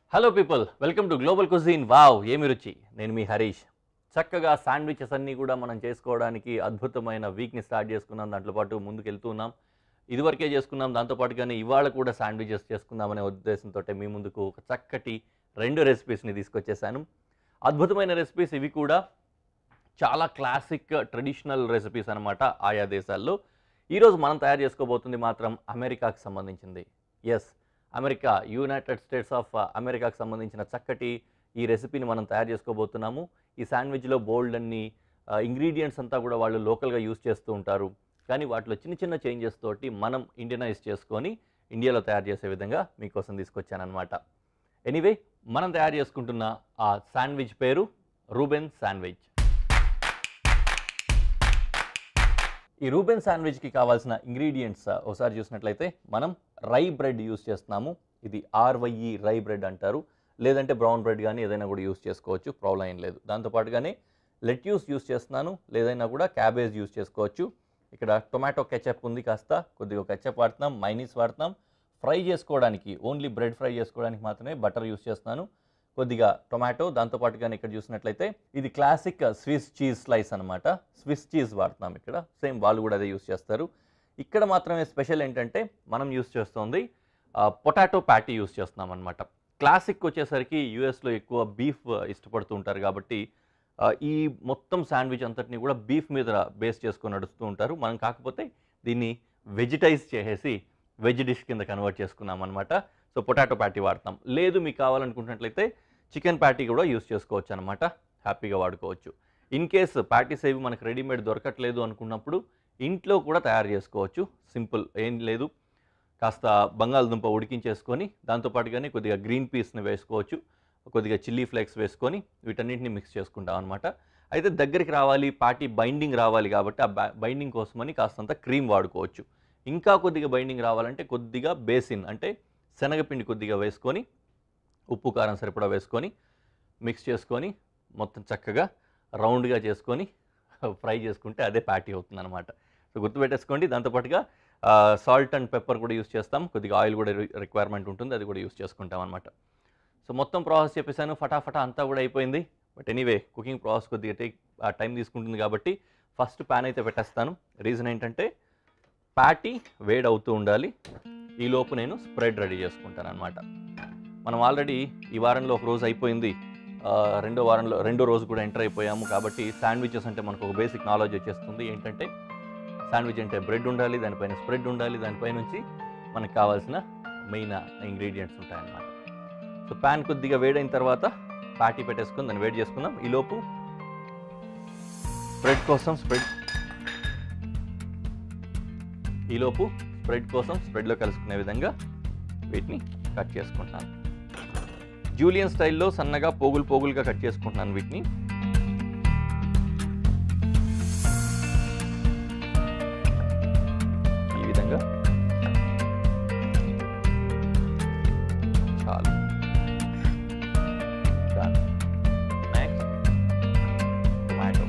Hello people welcome to global cuisine wow ఏమి రుచి నేను మీ హరీష్ చక్కగా శాండ్విచెస్ అన్నీ కూడా మనం చేసుకోవడానికి అద్భుతమైన వీక్ని స్టార్ట్ చేసుకున్నాం దాంట్లో పాటు ముందుకు వెళ్తున్నాం ఇదివరకే చేసుకున్నాం దాంతోపాటుగానే ఇవాళ కూడా శాండ్విచెస్ చేసుకుందామనే ఉద్దేశంతో మీ ముందుకు ఒక చక్కటి రెండు రెసిపీస్ని తీసుకొచ్చేసాను అద్భుతమైన రెసిపీస్ ఇవి కూడా చాలా క్లాసిక్ ట్రెడిషనల్ రెసిపీస్ అనమాట ఆయా దేశాల్లో ఈరోజు మనం తయారు చేసుకోబోతుంది మాత్రం అమెరికాకు సంబంధించింది yes America United States of అమెరికాకు సంబంధించిన చక్కటి ఈ రెసిపీని మనం తయారు చేసుకోబోతున్నాము ఈ శాండ్విచ్లో బోల్డ్ అన్ని ఇంగ్రీడియంట్స్ అంతా కూడా వాళ్ళు లోకల్గా యూస్ చేస్తూ ఉంటారు కానీ వాటిలో చిన్న చిన్న చేంజెస్ తోటి మనం ఇండియనైజ్ చేసుకొని ఇండియాలో తయారు చేసే విధంగా మీకోసం తీసుకొచ్చానమాట ఎనీవే మనం తయారు చేసుకుంటున్న ఆ శాండ్విచ్ పేరు రూబెన్ శాండ్విచ్ ఈ రూబెన్ శాండ్విచ్కి కావాల్సిన ఇంగ్రీడియంట్స్ ఒకసారి చూసినట్లయితే మనం రై బ్రెడ్ యూస్ చేస్తున్నాము ఇది ఆర్వైఈ రై బ్రెడ్ అంటారు లేదంటే బ్రౌన్ బ్రెడ్ కానీ ఏదైనా కూడా యూస్ చేసుకోవచ్చు ప్రాబ్లం ఏం లేదు దాంతోపాటుగానే లెట్యూస్ యూస్ చేస్తున్నాను లేదైనా కూడా క్యాబేజ్ యూస్ చేసుకోవచ్చు ఇక్కడ టొమాటో కెచప్ ఉంది కాస్త కొద్దిగా కెచప్ వాడుతున్నాం మైనీస్ వాడుతున్నాం ఫ్రై చేసుకోవడానికి ఓన్లీ బ్రెడ్ ఫ్రై చేసుకోవడానికి మాత్రమే బటర్ యూస్ చేస్తున్నాను కొద్దిగా టొమాటో దాంతోపాటుగానే ఇక్కడ చూసినట్లయితే ఇది క్లాసిక్ స్విస్ చీజ్ స్లైస్ అనమాట స్విస్ చీజ్ వాడుతున్నాం ఇక్కడ సేమ్ వాళ్ళు కూడా అదే యూస్ చేస్తారు ఇక్కడ మాత్రమే స్పెషల్ ఏంటంటే మనం యూస్ చేస్తుంది పొటాటో ప్యాటీ యూస్ చేస్తున్నాం అనమాట క్లాసిక్ వచ్చేసరికి యూఎస్లో ఎక్కువ బీఫ్ ఇష్టపడుతూ ఉంటారు కాబట్టి ఆ, ఈ మొత్తం శాండ్విచ్ అంతటిని కూడా బీఫ్ మీద బేస్ చేసుకొని నడుస్తూ ఉంటారు మనం కాకపోతే దీన్ని వెజిటైజ్ చేసేసి వెజ్ డిష్ కింద కన్వర్ట్ చేసుకున్నాం అనమాట సో పొటాటో ప్యాటీ వాడతాం లేదు మీకు కావాలనుకుంటున్నట్లయితే చికెన్ ప్యాటీ కూడా యూస్ చేసుకోవచ్చు అనమాట హ్యాపీగా వాడుకోవచ్చు ఇన్ కేస్ ప్యాటీస్ ఏవి మనకు రెడీమేడ్ దొరకట్లేదు అనుకున్నప్పుడు ఇంట్లో కూడా తయారు చేసుకోవచ్చు సింపుల్ ఏం లేదు కాస్త బంగాళదుంప ఉడికించేసుకొని దాంతోపాటుగానే కొద్దిగా గ్రీన్ పీస్ని వేసుకోవచ్చు కొద్దిగా చిల్లీ ఫ్లేక్స్ వేసుకొని వీటన్నిటిని మిక్స్ చేసుకుంటాం అనమాట అయితే దగ్గరికి రావాలి పార్టీ బైండింగ్ రావాలి కాబట్టి ఆ బైండింగ్ కోసమని కాస్తంత క్రీమ్ వాడుకోవచ్చు ఇంకా కొద్దిగా బైండింగ్ రావాలంటే కొద్దిగా బేసిన్ అంటే శనగపిండి కొద్దిగా వేసుకొని ఉప్పు కారం సరిపడా వేసుకొని మిక్స్ చేసుకొని మొత్తం చక్కగా రౌండ్గా చేసుకొని ఫ్రై చేసుకుంటే అదే ప్యాటీ అవుతుంది అనమాట సో గుర్తుపెట్టేసుకోండి దాంతోపాటుగా సాల్ట్ అండ్ పెప్పర్ కూడా యూస్ చేస్తాం కొద్దిగా ఆయిల్ కూడా రిక్వైర్మెంట్ ఉంటుంది అది కూడా యూస్ చేసుకుంటాం అనమాట సో మొత్తం ప్రాసెస్ చెప్పేసాను ఫటాఫటా అంతా కూడా అయిపోయింది బట్ ఎనీవే కుకింగ్ ప్రాసెస్ కొద్దిగా టేక్ టైం తీసుకుంటుంది కాబట్టి ఫస్ట్ ప్యాన్ అయితే పెట్టేస్తాను రీజన్ ఏంటంటే ప్యాటీ వేడి అవుతూ ఉండాలి ఈ లోపు నేను స్ప్రెడ్ రెడీ చేసుకుంటాను అనమాట మనం ఆల్రెడీ ఈ వారంలో ఒక రోజు అయిపోయింది ఆ, రెండో వారంలో రెండో రోజు కూడా ఎంటర్ అయిపోయాము కాబట్టి శాండ్విచెస్ అంటే మనకు ఒక బేసిక్ నాలెడ్జ్ వచ్చేస్తుంది ఏంటంటే శాండ్విచ్ అంటే బ్రెడ్ ఉండాలి దానిపైన స్ప్రెడ్ ఉండాలి దానిపై నుంచి మనకు కావాల్సిన మెయిన్ ఇంగ్రీడియంట్స్ ఉంటాయన్నమాట సో ప్యాన్ కొద్దిగా వేడైన తర్వాత ప్యాటీ పెట్టేసుకుని దాన్ని వేడి చేసుకుందాం ఈలోపు స్ప్రెడ్ కోసం స్ప్రెడ్ ఈలోపు స్ప్రెడ్ కోసం స్ప్రెడ్లో కలుసుకునే విధంగా వీటిని కట్ చేసుకుంటున్నాను జూలియన్ స్టైల్లో సన్నగా పోగులు పోగులుగా కట్ చేసుకుంటున్నాను వీటిని ఈ విధంగా చాలు నెక్స్ట్ టొమాటో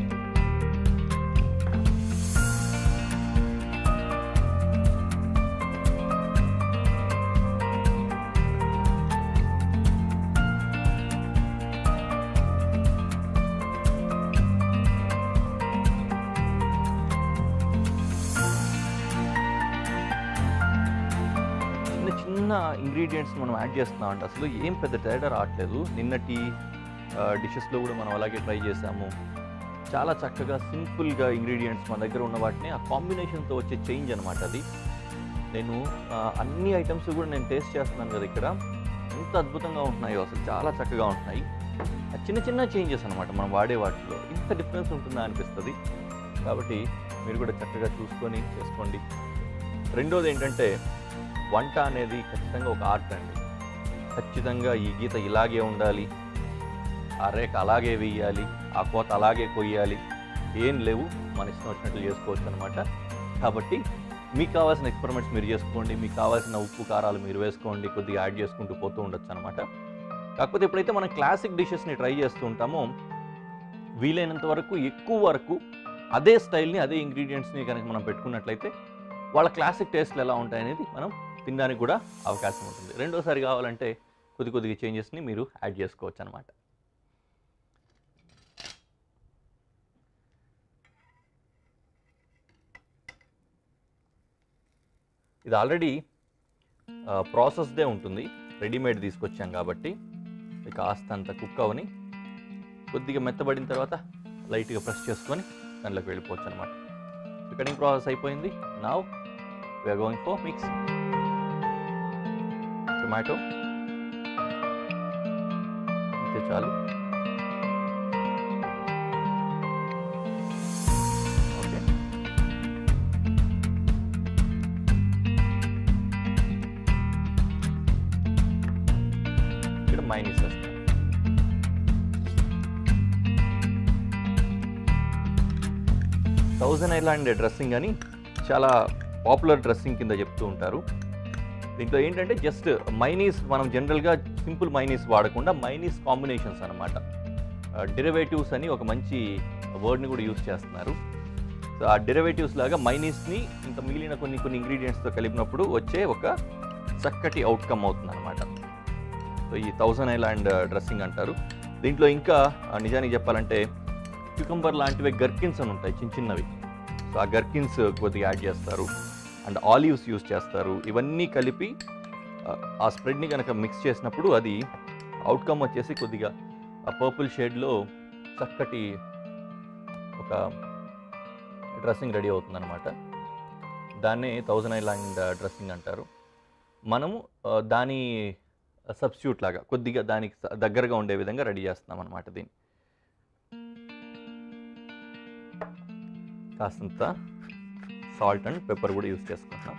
చిన్న చిన్న ఇంగ్రీడియంట్స్ మనం యాడ్ చేస్తున్నాం అంటే అసలు ఏం పెద్ద తేడా రావట్లేదు నిన్నటి డిషెస్లో కూడా మనం అలాగే ట్రై చేసాము చాలా చక్కగా సింపుల్గా ఇంగ్రీడియంట్స్ మన దగ్గర ఉన్న వాటిని ఆ కాంబినేషన్తో వచ్చే చేంజ్ అనమాట అది నేను ఆ, అన్ని ఐటమ్స్ కూడా నేను టేస్ట్ చేస్తున్నాను కదా ఇక్కడ ఎంత అద్భుతంగా ఉంటున్నాయో అసలు చాలా చక్కగా ఉంటున్నాయి ఆ చిన్న చిన్న చేంజెస్ అనమాట మనం వాడే వాటిలో ఇంత డిఫరెన్స్ ఉంటుందా అనిపిస్తుంది కాబట్టి మీరు కూడా చక్కగా చూసుకొని చేసుకోండి రెండోది ఏంటంటే వంట అనేది ఖచ్చితంగా ఒక ఆర్ట్ అండి ఖచ్చితంగా ఈ గీత ఇలాగే ఉండాలి ఆ రేఖ అలాగే వేయాలి ఆ కోత అలాగే కొయ్యాలి ఏం లేవు మన ఇష్టం వచ్చినట్లు చేసుకోవచ్చు అనమాట కాబట్టి మీకు కావాల్సిన ఎక్స్పెరిమెంట్స్ మీరు చేసుకోండి మీకు కావాల్సిన ఉప్పు కారాలు మీరు వేసుకోండి కొద్దిగా యాడ్ చేసుకుంటూ పోతూ ఉండొచ్చు అనమాట కాకపోతే ఎప్పుడైతే మనం క్లాసిక్ డిషెస్ని ట్రై చేస్తూ ఉంటామో వీలైనంత వరకు ఎక్కువ వరకు అదే స్టైల్ని అదే ఇంగ్రీడియంట్స్ని కనుక మనం పెట్టుకున్నట్లయితే వాళ్ళ క్లాసిక్ టేస్ట్లు ఎలా ఉంటాయనేది మనం తినడానికి కూడా అవకాశం ఉంటుంది రెండోసారి కావాలంటే కొద్ది కొద్దిగా చేంజెస్ని మీరు యాడ్ చేసుకోవచ్చు అనమాట ఇది ఆల్రెడీ ప్రాసెస్దే ఉంటుంది రెడీమేడ్ తీసుకొచ్చాం కాబట్టి ఇది కాస్తంత కుక్ అవని కొద్దిగా మెత్తబడిన తర్వాత లైట్గా ప్రెస్ చేసుకొని దాంట్లోకి వెళ్ళిపోవచ్చు అనమాట కటింగ్ ప్రాసెస్ అయిపోయింది now we're going for mix tomato అంతే చాలు ఓకే ఇక్కడ మైనస్ వేస్తాను థౌజండ్ ఐలాండ్ డ్రెస్సింగ్ అని చాలా పాపులర్ డ్రెస్సింగ్ కింద చెప్తూ ఉంటారు దీంట్లో ఏంటంటే జస్ట్ మైనీస్ మనం జనరల్గా సింపుల్ మైనీస్ వాడకుండా మైనీస్ కాంబినేషన్స్ అనమాట డెరివేటివ్స్ అని ఒక మంచి వర్డ్ని కూడా యూస్ చేస్తున్నారు సో ఆ డెరివేటివ్స్ లాగా మైనీస్ని ఇంకా మిగిలిన కొన్ని కొన్ని ఇంగ్రీడియంట్స్తో కలిపినప్పుడు వచ్చే ఒక చక్కటి అవుట్కమ్ అవుతుంది అనమాట సో ఈ థౌజండ్ ఐలాండ్ డ్రెస్సింగ్ అంటారు దీంట్లో ఇంకా ఆ, నిజానికి చెప్పాలంటే క్యూకంబర్ లాంటివి గర్కిన్స్ అని ఉంటాయి చిన్న చిన్నవి సో ఆ గర్కిన్స్ కొద్దిగా యాడ్ చేస్తారు అండ్ ఆలివ్స్ యూస్ చేస్తారు ఇవన్నీ కలిపి ఆ, ఆ స్ప్రెడ్ని కనుక మిక్స్ చేసినప్పుడు అది అవుట్కమ్ వచ్చేసి కొద్దిగా ఆ పర్పుల్ షేడ్లో చక్కటి ఒక డ్రెస్సింగ్ రెడీ అవుతుందన్నమాట దాన్నే థౌజండ్ ఐలాండ్ డ్రెస్సింగ్ అంటారు మనము ఆ, దాని సబ్స్టిట్యూట్ లాగా కొద్దిగా దానికి స- దగ్గరగా ఉండే విధంగా రెడీ చేస్తున్నాం అనమాట దీన్ని కాస్తంత సాల్ట్ అండ్ పెప్పర్ కూడా యూస్ చేసుకుంటున్నాం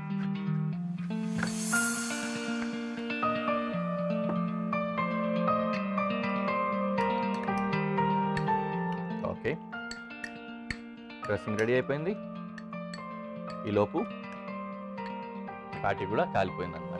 ఓకే డ్రెస్సింగ్ రెడీ అయిపోయింది ఈలోపు ప్యాటీ కూడా కాలిపోయింది అనమాట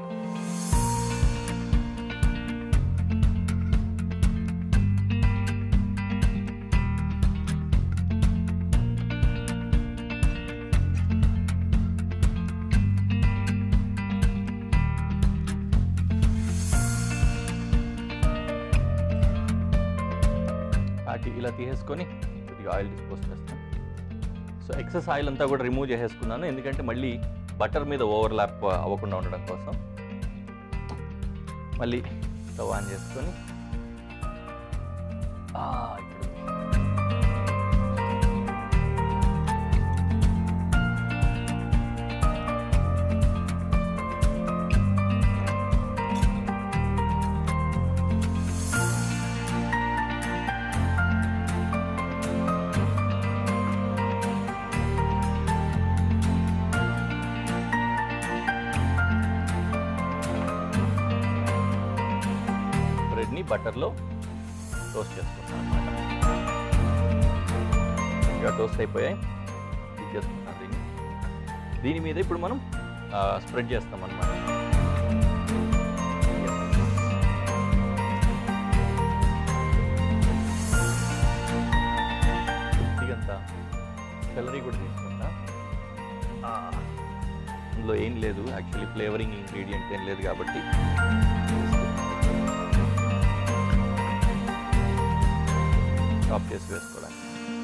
ప్యాటీ ఇలా తీసేసుకొని కొద్దిగా ఆయిల్ డిస్పోజ్ చేస్తాం సో ఎక్సెస్ ఆయిల్ అంతా కూడా రిమూవ్ చేసేసుకున్నాను ఎందుకంటే మళ్ళీ బటర్ మీద ఓవర్లాప్ అవ్వకుండా ఉండడం కోసం మళ్ళీ స్టవ్ ఆన్ చేసుకొని ఆ, ఇప్పుడు బ్రెడ్ని బటర్లో టోస్ట్ చేసుకుంటాం అనమాట ఇక టోస్ట్ అయిపోయాయి ఇది చేసుకుంటాం దీన్ని దీని మీద ఇప్పుడు మనం స్ప్రెడ్ చేస్తాం అనమాట కొద్దిగంత సెలరీ కూడా తీసుకుంటా ఆ, అందులో ఏం లేదు యాక్చువల్లీ ఫ్లేవరింగ్ ఇంగ్రీడియంట్ ఏం లేదు కాబట్టి చాప్ చేసి వేసుకోవడానికి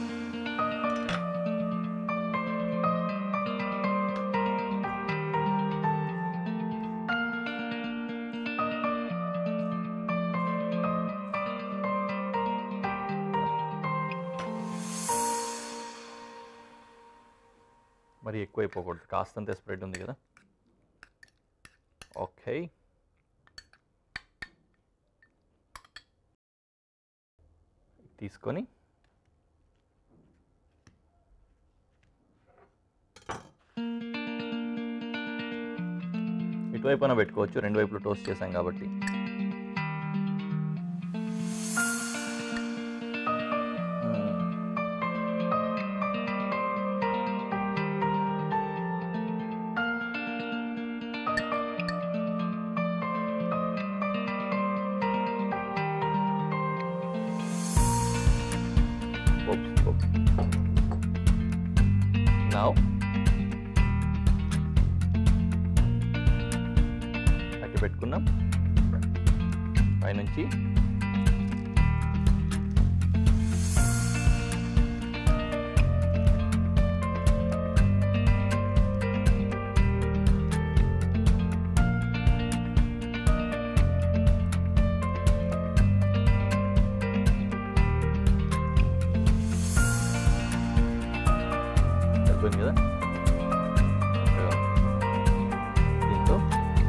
మరి ఎక్కువైపోకూడదు కాస్తంతే స్ప్రెడ్ ఉంది కదా ఓకే తీసుకొని ఇటువైపున పెట్టుకోవచ్చు రెండు వైపులు టోస్ట్ చేసాం కాబట్టి మ్మ్. Oops, oops. Now, అట్టి పెట్టుకున్నాం పైనుంచి సరిపోయింది కదా చక్కగా. దీంతో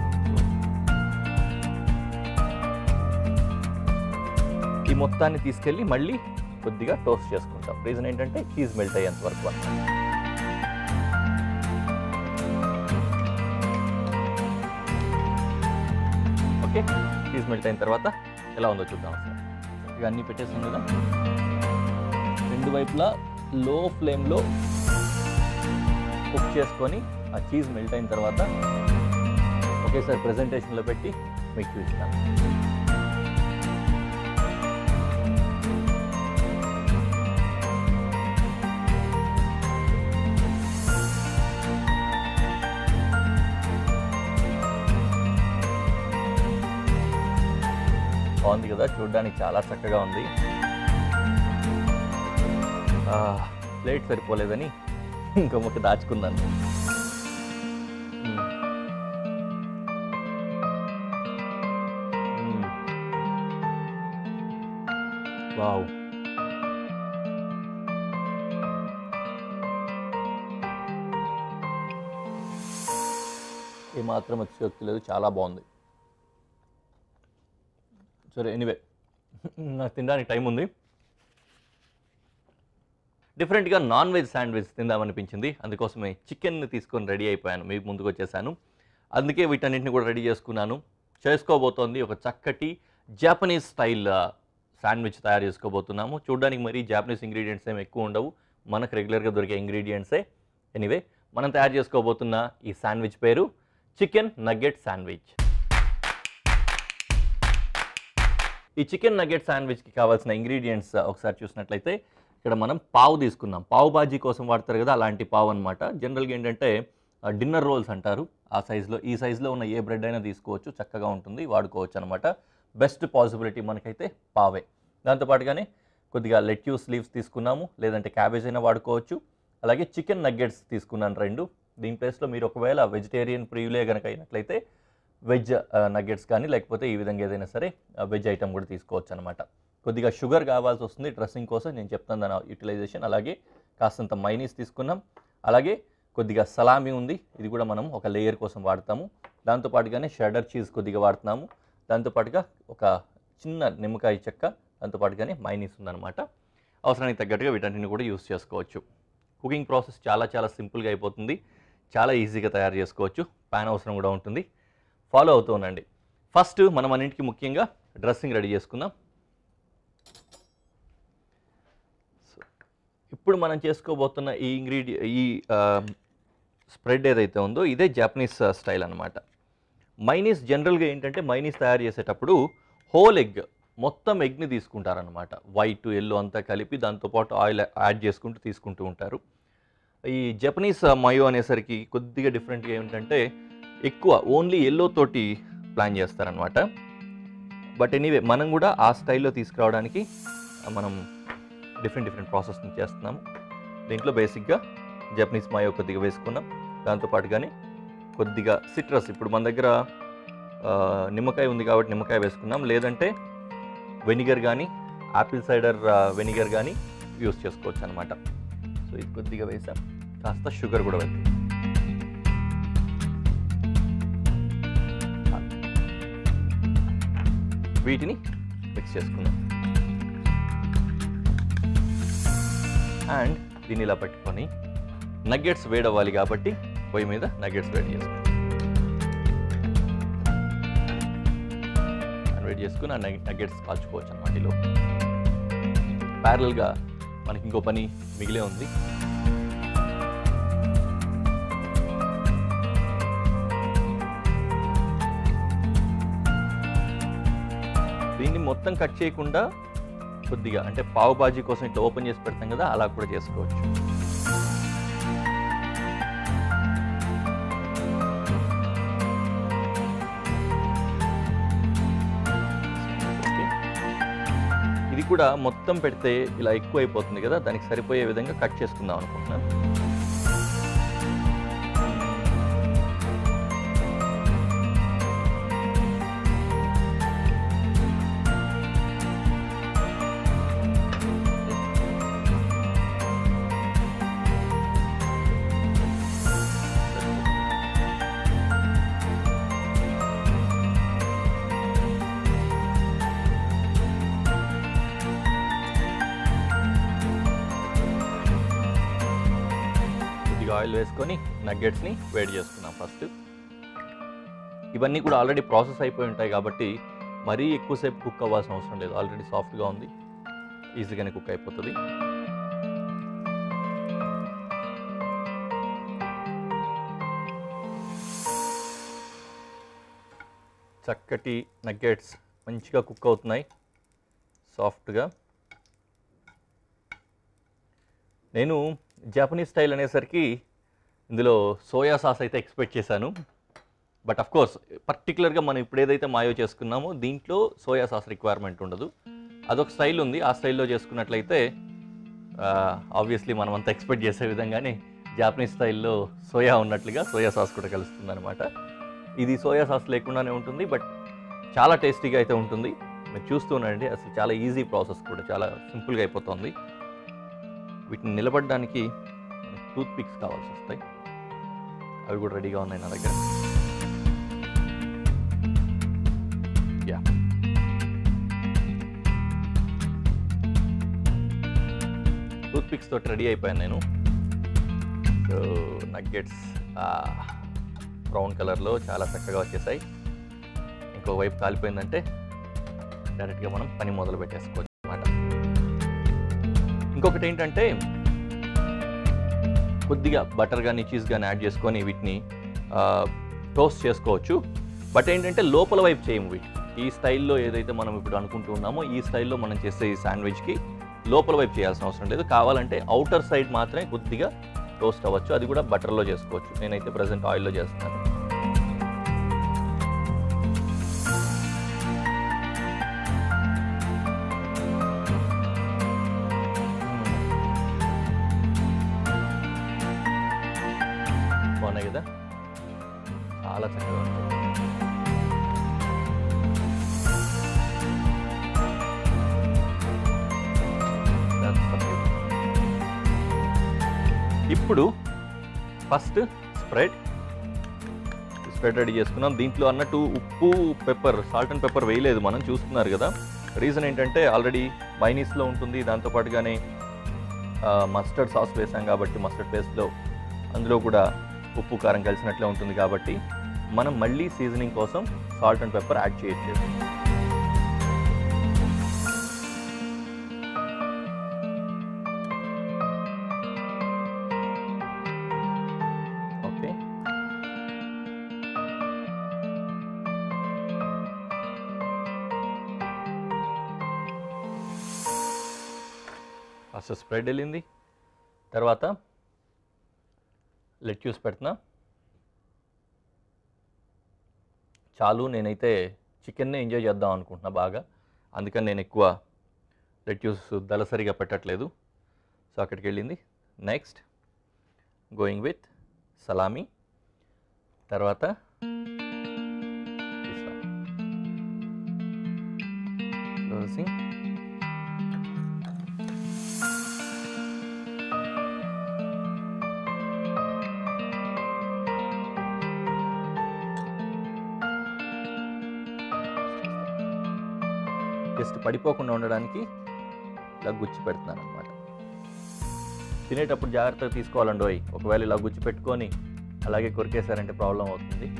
ఈ మొత్తాన్ని తీసుకెళ్ళి మళ్ళీ కొద్దిగా టోస్ట్ చేసుకుంటాం రీజన్ ఏంటంటే చీజ్ మెల్ట్ అయ్యేంత వరకు అన్నమాట ఓకే చీజ్ మెల్ట్ అయిన తర్వాత ఎలా ఉందో చూద్దాం అసలు ఇక అన్నీ పెట్టేసాం కదా రెండు వైపులా లో ఫ్లేమ్లో కుక్ చేసుకొని ఆ చీజ్ మెల్ట్ అయిన తర్వాత ఒకేసారి ప్రెజెంటేషన్లో పెట్టి మీకు చూపిస్తాను బాగుంది కదా చూడడానికి చాలా చక్కగా ఉంది ప్లేట్ సరిపోలేదని ఇంకో ముక్క దాచుకున్నాను మ్మ్. మ్మ్. వావ్ ఏమాత్రం అతిశయోక్తి లేదు చాలా బాగుంది సరే ఎనీవే నాకు తినడానికి టైం ఉంది డిఫరెంట్గా నాన్ వెజ్ శాండ్విచ్ తిందామనిపించింది అందుకోసమే చికెన్ తీసుకొని రెడీ అయిపోయాను మీకు ముందుకు వచ్చేసాను అందుకే వీటన్నింటిని కూడా రెడీ చేసుకున్నాను చేసుకోబోతోంది ఒక చక్కటి జాపనీస్ స్టైల్ శాండ్విచ్ తయారు చేసుకోబోతున్నాము చూడడానికి మరి జాపనీస్ ఇంగ్రీడియంట్స్ ఏమి ఎక్కువ ఉండవు మనకు రెగ్యులర్గా దొరికే ఇంగ్రీడియంట్సే ఎనీవే మనం తయారు చేసుకోబోతున్న ఈ శాండ్విచ్ పేరు చికెన్ నగ్గెట్ శాండ్విచ్ ఈ చికెన్ నగ్గెట్ శాండ్విచ్కి కావాల్సిన ఇంగ్రీడియంట్స్ ఒకసారి చూసినట్లయితే ఇక్కడ మనం పావు తీసుకున్నాం పావు బాజీ కోసం వాడతారు కదా అలాంటి పావు అనమాట జనరల్గా ఏంటంటే డిన్నర్ రోల్స్ అంటారు ఆ సైజులో ఈ సైజులో ఉన్న ఏ బ్రెడ్ అయినా తీసుకోవచ్చు చక్కగా ఉంటుంది వాడుకోవచ్చు అనమాట బెస్ట్ పాసిబిలిటీ మనకైతే పావే దాంతోపాటుగానే కొద్దిగా లెట్యూస్ లీవ్స్ తీసుకున్నాము లేదంటే క్యాబేజ్ అయినా వాడుకోవచ్చు అలాగే చికెన్ నగ్గెట్స్ తీసుకున్నాను రెండు దీని ప్లేస్లో మీరు ఒకవేళ వెజిటేరియన్ ప్రియులే కనుక అయినట్లయితే వెజ్ నగ్గెట్స్ కానీ లేకపోతే ఈ విధంగా ఏదైనా సరే వెజ్ ఐటమ్ కూడా తీసుకోవచ్చు అనమాట కొద్దిగా షుగర్ కావాల్సి వస్తుంది డ్రెస్సింగ్ కోసం నేను చెప్తాను దాని యూటిలైజేషన్ అలాగే కాస్తంత మైనీస్ తీసుకున్నాం అలాగే కొద్దిగా సలామీ ఉంది ఇది కూడా మనం ఒక లేయర్ కోసం వాడతాము దాంతోపాటుగానే షెడర్ చీజ్ కొద్దిగా వాడుతున్నాము దాంతోపాటుగా ఒక చిన్న నిమ్మకాయ చెక్క దాంతోపాటుగానే మైనీస్ ఉందన్నమాట అవసరానికి తగ్గట్టుగా వీటన్నిటిని కూడా యూస్ చేసుకోవచ్చు కుకింగ్ ప్రాసెస్ చాలా చాలా సింపుల్గా అయిపోతుంది చాలా ఈజీగా తయారు చేసుకోవచ్చు ప్యాన్ అవసరం కూడా ఉంటుంది ఫాలో అవుతూ ఉండండి ఫస్ట్ మనం అన్నింటికి ముఖ్యంగా డ్రెస్సింగ్ రెడీ చేసుకుందాం సో ఇప్పుడు మనం చేసుకోబోతున్న ఈ ఇంగ్రీడి ఈ స్ప్రెడ్ ఏదైతే ఉందో ఇదే జాపనీస్ స్టైల్ అనమాట మైనీస్ జనరల్గా ఏంటంటే మైనీస్ తయారు చేసేటప్పుడు హోల్ ఎగ్ మొత్తం ఎగ్ని తీసుకుంటారనమాట వైట్ ఎల్లో అంతా కలిపి దాంతోపాటు ఆయిల్ యాడ్ చేసుకుంటూ తీసుకుంటూ ఉంటారు ఈ జపనీస్ మయో అనేసరికి కొద్దిగా డిఫరెంట్గా ఏమిటంటే ఎక్కువ ఓన్లీ ఎల్లో తోటి ప్లాన్ చేస్తారనమాట బట్ ఎనీవే మనం కూడా ఆ స్టైల్లో తీసుకురావడానికి ఆ, మనం డిఫరెంట్ డిఫరెంట్ ప్రాసెస్ని చేస్తున్నాము దీంట్లో బేసిక్గా జపనీస్ మాయో కొద్దిగా వేసుకున్నాం దాంతోపాటుగానే కొద్దిగా సిట్రస్ ఇప్పుడు మన దగ్గర ఆ, నిమ్మకాయ ఉంది కాబట్టి నిమ్మకాయ వేసుకున్నాం లేదంటే వెనిగర్ కానీ యాపిల్ సైడర్ వెనిగర్ కానీ యూస్ చేసుకోవచ్చు అనమాట సో ఇది కొద్దిగా వేసాం కాస్త షుగర్ కూడా వెళ్తుంది వీటిని మిక్స్ చేసుకుందాం అండ్ దీన్ని ఇలా పట్టుకొని నగ్గెట్స్ వేడవ్వాలి కాబట్టి పొయ్యి మీద నగ్గెట్స్ వేడి చేసుకుందాం అండ్ వేడి చేసుకుని ఆ నగ్గెట్స్ కాల్చుకోవచ్చు అనమాట ఈలో ప్యారల్గా మనకి ఇంకో పని మిగిలే ఉంది దీన్ని మొత్తం కట్ చేయకుండా కొద్దిగా అంటే పావు బాజీ కోసం ఇట్లా ఓపెన్ చేసి పెడతాం కదా అలా కూడా చేసుకోవచ్చు కూడా మొత్తం పెడితే ఇలా ఎక్కువ అయిపోతుంది కదా దానికి సరిపోయే విధంగా కట్ చేసుకుందాం అనుకుంటున్నాను కొద్దిగా ఆయిల్ వేసుకొని నగ్గెట్స్ని వేడి చేసుకున్నాం ఫస్ట్ ఇవన్నీ కూడా ఆల్రెడీ ప్రాసెస్ అయిపోయి ఉంటాయి కాబట్టి మరీ ఎక్కువసేపు కుక్ అవ్వాల్సిన అవసరం లేదు ఆల్రెడీ సాఫ్ట్గా ఉంది ఈజీగానే కుక్ అయిపోతుంది చక్కటి నగ్గెట్స్ మంచిగా కుక్ అవుతున్నాయి సాఫ్ట్గా నేను జపనీస్ స్టైల్ అనేసరికి ఇందులో సోయా సాస్ అయితే ఎక్స్పెక్ట్ చేశాను బట్ అఫ్ కోర్స్ పర్టికులర్గా మనం ఇప్పుడు ఏదైతే మాయో చేసుకున్నామో దీంట్లో సోయా సాస్ రిక్వైర్మెంట్ ఉండదు అదొక స్టైల్ ఉంది ఆ స్టైల్లో చేసుకున్నట్లయితే ఆబ్వియస్లీ మనం అంతా ఎక్స్పెక్ట్ చేసే విధంగానే జాపనీస్ స్టైల్లో సోయా ఉన్నట్లుగా సోయా సాస్ కూడా కలుస్తుంది అనమాట ఇది సోయా సాస్ లేకుండానే ఉంటుంది బట్ చాలా టేస్టీగా అయితే ఉంటుంది మీరు చూస్తూ ఉండండి అసలు చాలా ఈజీ ప్రాసెస్ కూడా చాలా సింపుల్గా అయిపోతుంది వీటిని నిలబడడానికి టూత్ పిక్స్ కావాల్సి వస్తాయి అవి కూడా రెడీగా ఉన్నాయి నా దగ్గర యా టూత్ పిక్స్ తోటి రెడీ అయిపోయాను నేను సో నగ్గెట్స్ బ్రౌన్ కలర్లో చాలా చక్కగా వచ్చేసాయి ఇంకో వైపు కాలిపోయిందంటే డైరెక్ట్గా మనం పని మొదలు పెట్టేసుకోవచ్చు అనమాట ఇంకొకటి ఏంటంటే కొద్దిగా బటర్ కానీ చీజ్ కానీ యాడ్ చేసుకొని వీటిని టోస్ట్ చేసుకోవచ్చు బట్ ఏంటంటే లోపల వైపు చేయము వీటి ఈ స్టైల్లో ఏదైతే మనం ఇప్పుడు అనుకుంటూ ఉన్నామో ఈ స్టైల్లో మనం చేసే ఈ శాండ్విచ్కి లోపల వైపు చేయాల్సిన అవసరం లేదు కావాలంటే అవుటర్ సైడ్ మాత్రమే కొద్దిగా టోస్ట్ అవ్వచ్చు అది కూడా బటర్లో చేసుకోవచ్చు నేనైతే ప్రజెంట్ ఆయిల్లో చేస్తున్నాను బాగున్నాయి కదా చాలా చక్కగా ఉంటాయి That's the beauty. ఇప్పుడు ఫస్ట్ స్ప్రెడ్ స్ప్రెడ్ రెడీ చేసుకున్నాం దీంట్లో అన్నట్టు ఉప్పు పెప్పర్ సాల్ట్ అండ్ పెప్పర్ వేయలేదు మనం చూస్తున్నారు కదా రీజన్ ఏంటంటే ఆల్రెడీ మైనీస్లో ఉంటుంది దాంతోపాటుగానే మస్టర్డ్ సాస్ వేసాం కాబట్టి మస్టర్డ్ పేస్ట్లో అందులో కూడా ఉప్పు కారం కలిసినట్లే ఉంటుంది కాబట్టి మనం మళ్ళీ సీజనింగ్ కోసం సాల్ట్ అండ్ పెప్పర్ యాడ్ చేయట్లేదు ఓకే కాస్త స్ప్రెడ్ వెళ్ళింది తర్వాత లెట్ చూసి పెడుతున్నా చాలు నేనైతే చికెన్నే ఎంజాయ్ చేద్దాం అనుకుంటున్నా బాగా అందుకని నేను ఎక్కువ లెట్యూస్ దళసరిగా పెట్టట్లేదు సో అక్కడికి వెళ్ళింది నెక్స్ట్ గోయింగ్ విత్ సలామీ తర్వాత క్లోజింగ్ జస్ట్ పడిపోకుండా ఉండడానికి ఇలా గుచ్చి పెడుతున్నాను అనమాట తినేటప్పుడు జాగ్రత్తగా తీసుకోవాలండి ఓయ్ ఒకవేళ ఇలా గుచ్చి పెట్టుకొని అలాగే కొరికేశారంటే ప్రాబ్లం అవుతుంది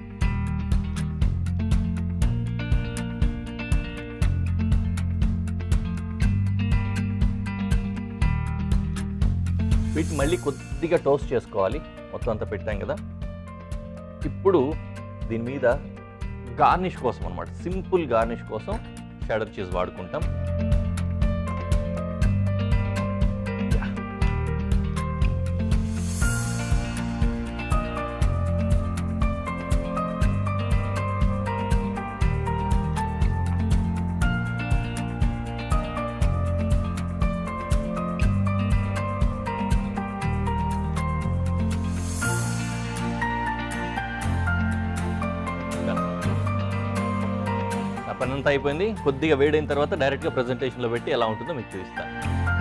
వీటిని మళ్ళీ కొద్దిగా టోస్ట్ చేసుకోవాలి మొత్తం అంతా పెట్టాం కదా ఇప్పుడు దీని మీద గార్నిష్ కోసం అనమాట సింపుల్ గార్నిష్ కోసం షెడర్ చీజ్ వాడుకుంటాం Yeah. పని అంతా అయిపోయింది కొద్దిగా వేడైన తర్వాత డైరెక్ట్గా ప్రజెంటేషన్లో పెట్టి ఎలా ఉంటుందో మీకు చూపిస్తాను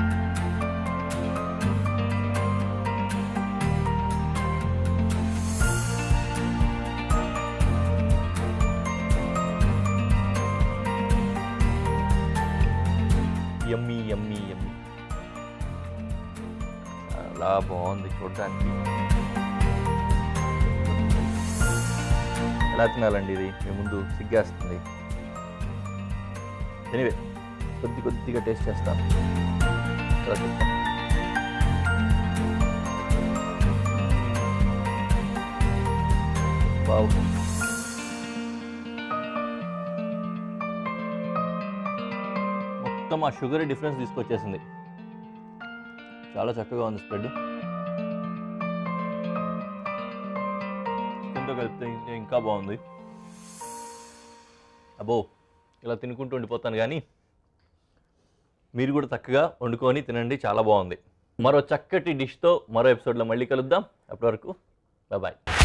యమ్మీ యమ్మీ యమ్మీ చాలా బాగుంది చూడడానికి ఎలా తినాలండి ఇది మీ ముందు సిగ్గేస్తుంది ఎనివే కొద్ది కొద్దిగా టేస్ట్ చేస్తాను తర్వాత చెప్తాను. వావ్ మొత్తం ఆ షుగర్ డిఫరెన్స్ తీసుకొచ్చేసింది చాలా చక్కగా ఉంది స్ప్రెడ్ చికెన్తో కలిపితే ఇంకా- ఇంకా బాగుంది అబ్బో ఇలా తినుకుంటూ ఉండిపోతాను కానీ మీరు కూడా చక్కగా వండుకొని తినండి చాలా బాగుంది మరో చక్కటి డిష్తో మరో ఎపిసోడ్లో మళ్ళీ కలుద్దాం అప్పటి వరకు బాయ్